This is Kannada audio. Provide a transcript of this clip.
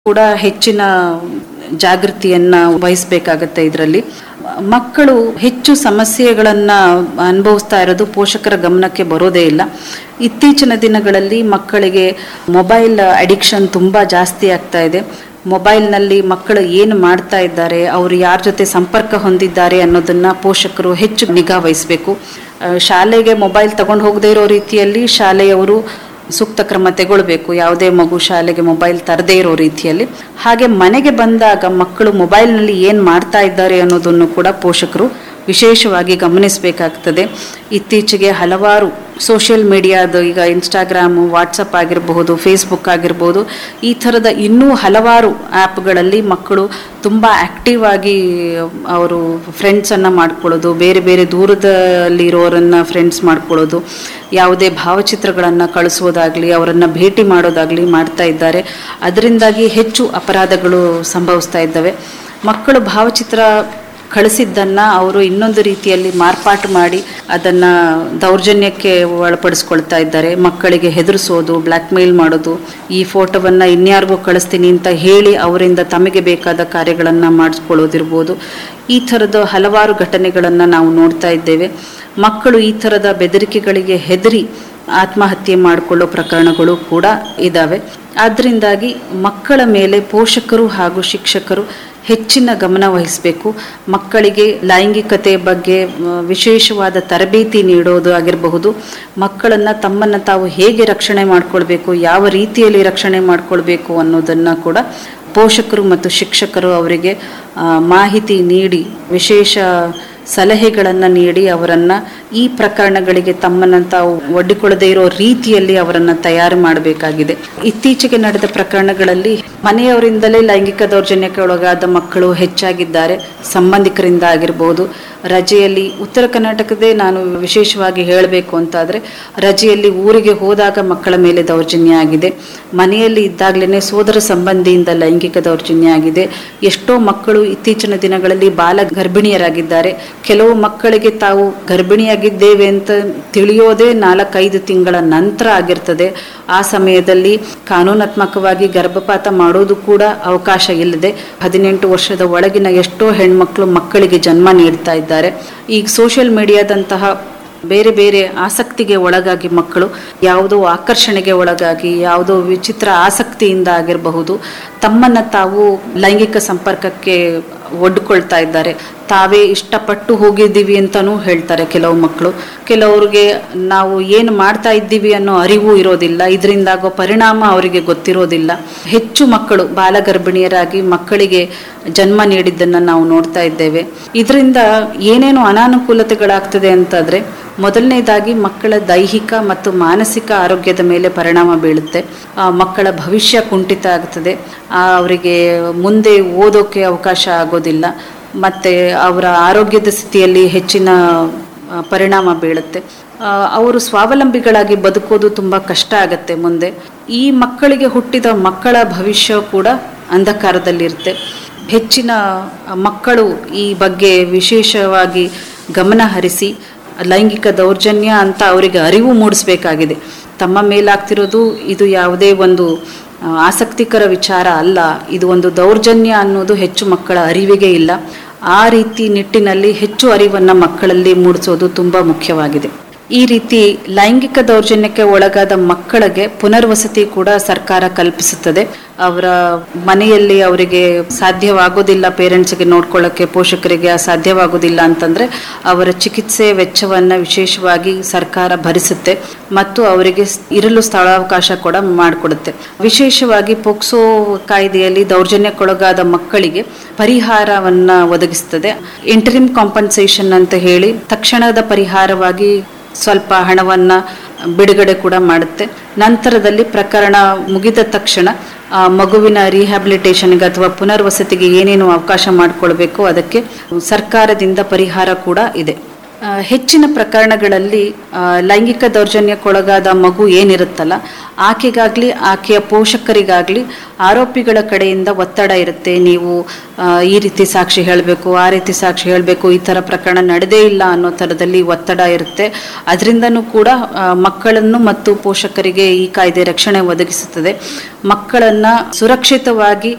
ಕೂಡ ಹೆಚ್ಚಿನ ಜಾಗೃತಿಯನ್ನ ವಹಿಸಬೇಕಾಗತ್ತೆ ಇದರಲ್ಲಿ ಮಕ್ಕಳು ಹೆಚ್ಚು ಸಮಸ್ಯೆಗಳನ್ನ ಅನುಭವಿಸ್ತಾ ಇರೋದು ಪೋಷಕರ ಗಮನಕ್ಕೆ ಬರೋದೇ ಇಲ್ಲ ಇತ್ತೀಚಿನ ದಿನಗಳಲ್ಲಿ ಮಕ್ಕಳಿಗೆ ಮೊಬೈಲ್ ಅಡಿಕ್ಷನ್ ತುಂಬಾ ಜಾಸ್ತಿ ಆಗ್ತಾ ಇದೆ ಮೊಬೈಲ್ನಲ್ಲಿ ಮಕ್ಕಳು ಏನು ಮಾಡ್ತಾ ಇದ್ದಾರೆ ಅವರು ಯಾರ ಜೊತೆ ಸಂಪರ್ಕ ಹೊಂದಿದ್ದಾರೆ ಅನ್ನೋದನ್ನ ಪೋಷಕರು ಹೆಚ್ಚು ನಿಗಾ ವಹಿಸಬೇಕು ಆ, ಶಾಲೆಗೆ ಮೊಬೈಲ್ ತಗೊಂಡು ಹೋಗದೇ ಇರೋ ರೀತಿಯಲ್ಲಿ ಶಾಲೆಯವರು ಸೂಕ್ತ ಕ್ರಮ ತಗೊಳ್ಬೇಕು ಯಾವುದೇ ಮಗು ಶಾಲೆಗೆ ಮೊಬೈಲ್ ತರದೇ ಇರೋ ರೀತಿಯಲ್ಲಿ ಹಾಗೆ ಮನೆಗೆ ಬಂದಾಗ ಮಕ್ಕಳು ಮೊಬೈಲ್ನಲ್ಲಿ ಏನು ಮಾಡ್ತಾ ಇದ್ದಾರೆ ಅನ್ನೋದನ್ನು ಕೂಡ ಪೋಷಕರು ವಿಶೇಷವಾಗಿ ಗಮನಿಸಬೇಕಾಗ್ತದೆ ಇತ್ತೀಚೆಗೆ ಹಲವಾರು ಸೋಷಿಯಲ್ ಮೀಡಿಯಾದ ಈಗ ಇನ್ಸ್ಟಾಗ್ರಾಮು ವಾಟ್ಸಪ್ ಆಗಿರಬಹುದು ಫೇಸ್ಬುಕ್ ಆಗಿರ್ಬೋದು ಈ ಥರದ ಇನ್ನೂ ಹಲವಾರು ಆ್ಯಪ್ಗಳಲ್ಲಿ ಮಕ್ಕಳು ತುಂಬ ಆ್ಯಕ್ಟಿವ್ ಆಗಿ ಅವರು ಫ್ರೆಂಡ್ಸನ್ನು ಮಾಡ್ಕೊಳ್ಳೋದು ಬೇರೆ ಬೇರೆ ದೂರದಲ್ಲಿರೋರನ್ನು ಫ್ರೆಂಡ್ಸ್ ಮಾಡ್ಕೊಳ್ಳೋದು ಯಾವುದೇ ಭಾವಚಿತ್ರಗಳನ್ನು ಕಳಿಸೋದಾಗಲಿ ಅವರನ್ನು ಭೇಟಿ ಮಾಡೋದಾಗಲಿ ಮಾಡ್ತಾ ಇದ್ದಾರೆ ಅದರಿಂದಾಗಿ ಹೆಚ್ಚು ಅಪರಾಧಗಳು ಸಂಭವಿಸ್ತಾ ಇದ್ದಾವೆ ಮಕ್ಕಳು ಭಾವಚಿತ್ರ ಕಳಿಸಿದ್ದನ್ನು ಅವರು ಇನ್ನೊಂದು ರೀತಿಯಲ್ಲಿ ಮಾರ್ಪಾಟು ಮಾಡಿ ಅದನ್ನು ದೌರ್ಜನ್ಯಕ್ಕೆ ಒಳಪಡಿಸ್ಕೊಳ್ತಾ ಇದ್ದಾರೆ ಮಕ್ಕಳಿಗೆ ಹೆದರಿಸೋದು ಬ್ಲ್ಯಾಕ್ ಮೇಲ್ ಮಾಡೋದು ಈ ಫೋಟೋವನ್ನು ಇನ್ಯಾರಿಗೂ ಕಳಿಸ್ತೀನಿ ಅಂತ ಹೇಳಿ ಅವರಿಂದ ತಮಗೆ ಬೇಕಾದ ಕಾರ್ಯಗಳನ್ನು ಮಾಡಿಸ್ಕೊಳ್ಳೋದಿರ್ಬೋದು ಈ ಥರದ ಹಲವಾರು ಘಟನೆಗಳನ್ನು ನಾವು ನೋಡ್ತಾ ಇದ್ದೇವೆ ಮಕ್ಕಳು ಈ ಥರದ ಬೆದರಿಕೆಗಳಿಗೆ ಹೆದರಿ ಆತ್ಮಹತ್ಯೆ ಮಾಡಿಕೊಳ್ಳೋ ಪ್ರಕರಣಗಳು ಕೂಡ ಇದ್ದಾವೆ ಆದ್ದರಿಂದಾಗಿ ಮಕ್ಕಳ ಮೇಲೆ ಪೋಷಕರು ಹಾಗೂ ಶಿಕ್ಷಕರು ಹೆಚ್ಚಿನ ಗಮನ ವಹಿಸಬೇಕು ಮಕ್ಕಳಿಗೆ ಲೈಂಗಿಕತೆ ಬಗ್ಗೆ ಆ, ವಿಶೇಷವಾದ ತರಬೇತಿ ನೀಡೋದು ಆಗಿರಬಹುದು ಮಕ್ಕಳನ್ನು ತಮ್ಮನ್ನು ತಾವು ಹೇಗೆ ರಕ್ಷಣೆ ಮಾಡ್ಕೊಳ್ಬೇಕು ಯಾವ ರೀತಿಯಲ್ಲಿ ರಕ್ಷಣೆ ಮಾಡ್ಕೊಳ್ಬೇಕು ಅನ್ನೋದನ್ನು ಕೂಡ ಪೋಷಕರು ಮತ್ತು ಶಿಕ್ಷಕರು ಅವರಿಗೆ ಆ, ಮಾಹಿತಿ ನೀಡಿ ವಿಶೇಷ ಸಲಹೆಗಳನ್ನು ನೀಡಿ ಅವರನ್ನು ಈ ಪ್ರಕರಣಗಳಿಗೆ ತಮ್ಮನ್ನು ತಾವು ಒಡ್ಡಿಕೊಳ್ಳದೇ ಇರೋ ರೀತಿಯಲ್ಲಿ ಅವರನ್ನು ತಯಾರು ಮಾಡಬೇಕಾಗಿದೆ ಇತ್ತೀಚೆಗೆ ನಡೆದ ಪ್ರಕರಣಗಳಲ್ಲಿ ಮನೆಯವರಿಂದಲೇ ಲೈಂಗಿಕ ದೌರ್ಜನ್ಯಕ್ಕೆ ಒಳಗಾದ ಮಕ್ಕಳು ಹೆಚ್ಚಾಗಿದ್ದಾರೆ ಸಂಬಂಧಿಕರಿಂದ ಆಗಿರ್ಬೋದು ರಜೆಯಲ್ಲಿ ಉತ್ತರ ಕರ್ನಾಟಕದೇ ನಾನು ವಿಶೇಷವಾಗಿ ಹೇಳಬೇಕು ಅಂತಾದರೆ ರಜೆಯಲ್ಲಿ ಊರಿಗೆ ಹೋದಾಗ ಮಕ್ಕಳ ಮೇಲೆ ದೌರ್ಜನ್ಯ ಆಗಿದೆ ಮನೆಯಲ್ಲಿ ಇದ್ದಾಗಲೇ ಸೋದರ ಸಂಬಂಧಿಯಿಂದ ಲೈಂಗಿಕ ದೌರ್ಜನ್ಯ ಆಗಿದೆ ಎಷ್ಟೋ ಮಕ್ಕಳು ಇತ್ತೀಚಿನ ದಿನಗಳಲ್ಲಿ ಬಾಲ ಗರ್ಭಿಣಿಯರಾಗಿದ್ದಾರೆ ಕೆಲವು ಮಕ್ಕಳಿಗೆ ತಾವು ಗರ್ಭಿಣಿಯಾಗಿದ್ದೇವೆ ಅಂತ ತಿಳಿಯೋದೇ ನಾಲ್ಕೈದು ತಿಂಗಳ ನಂತರ ಆಗಿರ್ತದೆ ಆ ಸಮಯದಲ್ಲಿ ಕಾನೂನಾತ್ಮಕವಾಗಿ ಗರ್ಭಪಾತ ಮಾಡೋದು ಕೂಡ ಅವಕಾಶ ಇಲ್ಲದೆ ಹದಿನೆಂಟು ವರ್ಷದ ಒಳಗಿನ ಎಷ್ಟೋ ಹೆಣ್ಮಕ್ಳು ಮಕ್ಕಳಿಗೆ ಜನ್ಮ ನೀಡ್ತಾ ಇದ್ದಾರೆ ಈಗ ಸೋಷಿಯಲ್ ಮೀಡಿಯಾದಂತಹ ಬೇರೆ ಬೇರೆ ಆಸಕ್ತಿಗೆ ಒಳಗಾಗಿ ಮಕ್ಕಳು ಯಾವುದೋ ಆಕರ್ಷಣೆಗೆ ಒಳಗಾಗಿ ಯಾವುದೋ ವಿಚಿತ್ರ ಆಸಕ್ತಿಯಿಂದ ಆಗಿರಬಹುದು ತಮ್ಮನ್ನು ತಾವು ಲೈಂಗಿಕ ಸಂಪರ್ಕಕ್ಕೆ ಒಡ್ಕೊಳ್ತಾ ಇದ್ದಾರೆ ತಾವೇ ಇಷ್ಟಪಟ್ಟು ಹೋಗಿದ್ದೀವಿ ಅಂತಲೂ ಹೇಳ್ತಾರೆ ಕೆಲವು ಮಕ್ಕಳು ಕೆಲವ್ರಿಗೆ ನಾವು ಏನು ಮಾಡ್ತಾ ಇದ್ದೀವಿ ಅನ್ನೋ ಅರಿವು ಇರೋದಿಲ್ಲ ಇದರಿಂದಾಗೋ ಪರಿಣಾಮ ಅವರಿಗೆ ಗೊತ್ತಿರೋದಿಲ್ಲ ಹೆಚ್ಚು ಮಕ್ಕಳು ಬಾಲಗರ್ಭಿಣಿಯರಾಗಿ ಮಕ್ಕಳಿಗೆ ಜನ್ಮ ನೀಡಿದ್ದನ್ನು ನಾವು ನೋಡ್ತಾ ಇದ್ದೇವೆ ಇದರಿಂದ ಏನೇನು ಅನಾನುಕೂಲತೆಗಳಾಗ್ತದೆ ಅಂತಂದರೆ ಮೊದಲನೇದಾಗಿ ಮಕ್ಕಳ ದೈಹಿಕ ಮತ್ತು ಮಾನಸಿಕ ಆರೋಗ್ಯದ ಮೇಲೆ ಪರಿಣಾಮ ಬೀಳುತ್ತೆ ಆ, ಮಕ್ಕಳ ಭವಿಷ್ಯ ಕುಂಠಿತ ಆಗ್ತದೆ ಆ, ಅವರಿಗೆ ಮುಂದೆ ಓದೋಕೆ ಅವಕಾಶ ಆಗೋದಿಲ್ಲ ಮತ್ತು ಅವರ ಆರೋಗ್ಯದ ಸ್ಥಿತಿಯಲ್ಲಿ ಹೆಚ್ಚಿನ ಆ, ಪರಿಣಾಮ ಬೀಳುತ್ತೆ ಆ, ಅವರು ಸ್ವಾವಲಂಬಿಗಳಾಗಿ ಬದುಕೋದು ತುಂಬ ಕಷ್ಟ ಆಗತ್ತೆ ಮುಂದೆ ಈ ಮಕ್ಕಳಿಗೆ ಹುಟ್ಟಿದ ಮಕ್ಕಳ ಭವಿಷ್ಯ ಕೂಡ ಅಂಧಕಾರದಲ್ಲಿರುತ್ತೆ ಹೆಚ್ಚಿನ ಮಕ್ಕಳು ಈ ಬಗ್ಗೆ ವಿಶೇಷವಾಗಿ ಗಮನ ಹರಿಸಿ ಲೈಂಗಿಕ ದೌರ್ಜನ್ಯ ಅಂತ ಅವರಿಗೆ ಅರಿವು ಮೂಡಿಸ್ಬೇಕಾಗಿದೆ ತಮ್ಮ ಮೇಲಾಗ್ತಿರೋದು ಇದು ಯಾವುದೇ ಒಂದು ಆ, ಆಸಕ್ತಿಕರ ವಿಚಾರ ಅಲ್ಲ ಇದು ಒಂದು ದೌರ್ಜನ್ಯ ಅನ್ನೋದು ಹೆಚ್ಚು ಮಕ್ಕಳ ಅರಿವಿಗೆ ಇಲ್ಲ ಆ ರೀತಿ ನಿಟ್ಟಿನಲ್ಲಿ ಹೆಚ್ಚು ಅರಿವನ್ನು ಮಕ್ಕಳಲ್ಲಿ ಮೂಡಿಸೋದು ತುಂಬ ಮುಖ್ಯವಾಗಿದೆ ಈ ರೀತಿ ಲೈಂಗಿಕ ದೌರ್ಜನ್ಯಕ್ಕೆ ಒಳಗಾದ ಮಕ್ಕಳಿಗೆ ಪುನರ್ವಸತಿ ಕೂಡ ಸರ್ಕಾರ ಕಲ್ಪಿಸುತ್ತದೆ ಅವರ ಮನೆಯಲ್ಲಿ ಅವರಿಗೆ ಸಾಧ್ಯವಾಗೋದಿಲ್ಲ ಪೇರೆಂಟ್ಸ್ಗೆ ನೋಡ್ಕೊಳ್ಳೋಕ್ಕೆ ಪೋಷಕರಿಗೆ ಸಾಧ್ಯವಾಗೋದಿಲ್ಲ ಅಂತಂದ್ರೆ ಅವರ ಚಿಕಿತ್ಸೆ ವೆಚ್ಚವನ್ನು ವಿಶೇಷವಾಗಿ ಸರ್ಕಾರ ಭರಿಸುತ್ತೆ ಮತ್ತು ಅವರಿಗೆ ಇರಲು ಸ್ಥಳಾವಕಾಶ ಕೂಡ ಮಾಡಿಕೊಡುತ್ತೆ ವಿಶೇಷವಾಗಿ ಪೋಕ್ಸೋ ಕಾಯ್ದೆಯಲ್ಲಿ ದೌರ್ಜನ್ಯಕ್ಕೊಳಗಾದ ಮಕ್ಕಳಿಗೆ ಪರಿಹಾರವನ್ನ ಒದಗಿಸ್ತದೆ ಇಂಟರಿಮ್ ಕಾಂಪನ್ಸೇಷನ್ ಅಂತ ಹೇಳಿ ತಕ್ಷಣದ ಪರಿಹಾರವಾಗಿ ಸ್ವಲ್ಪ ಹಣವನ್ನ ಬಿಡುಗಡೆ ಕೂಡ ಮಾಡುತ್ತೆ ನಂತರದಲ್ಲಿ ಪ್ರಕರಣ ಮುಗಿದ ತಕ್ಷಣ ಆ ಮಗುವಿನ ರಿಹ್ಯಾಬಿಲಿಟೇಷನ್ಗೆ ಅಥವಾ ಪುನರ್ವಸತಿಗೆ ಏನೇನು ಅವಕಾಶ ಮಾಡಿಕೊಳ್ಬೇಕು ಅದಕ್ಕೆ ಸರ್ಕಾರದಿಂದ ಪರಿಹಾರ ಕೂಡ ಇದೆ ಆ, ಹೆಚ್ಚಿನ ಪ್ರಕರಣಗಳಲ್ಲಿ ಆ, ಲೈಂಗಿಕ ದೌರ್ಜನ್ಯಕ್ಕೊಳಗಾದ ಮಗು ಏನಿರುತ್ತಲ್ಲ ಆಕೆಗಾಗ್ಲಿ ಆಕೆಯ ಪೋಷಕರಿಗಾಗ್ಲಿ ಆರೋಪಿಗಳ ಕಡೆಯಿಂದ ಒತ್ತಡ ಇರುತ್ತೆ ನೀವು ಆ, ಈ ರೀತಿ ಸಾಕ್ಷಿ ಹೇಳಬೇಕು ಆ ರೀತಿ ಸಾಕ್ಷಿ ಹೇಳಬೇಕು ಈ ಥರ ಪ್ರಕರಣ ನಡೆದೇ ಇಲ್ಲ ಅನ್ನೋ ಥರದಲ್ಲಿ ಒತ್ತಡ ಇರುತ್ತೆ ಅದರಿಂದನೂ ಕೂಡ ಆ, ಮಕ್ಕಳನ್ನು ಮತ್ತು ಪೋಷಕರಿಗೆ ಈ ಕಾಯ್ದೆ ರಕ್ಷಣೆ ಒದಗಿಸುತ್ತದೆ ಮಕ್ಕಳನ್ನ ಸುರಕ್ಷಿತವಾಗಿ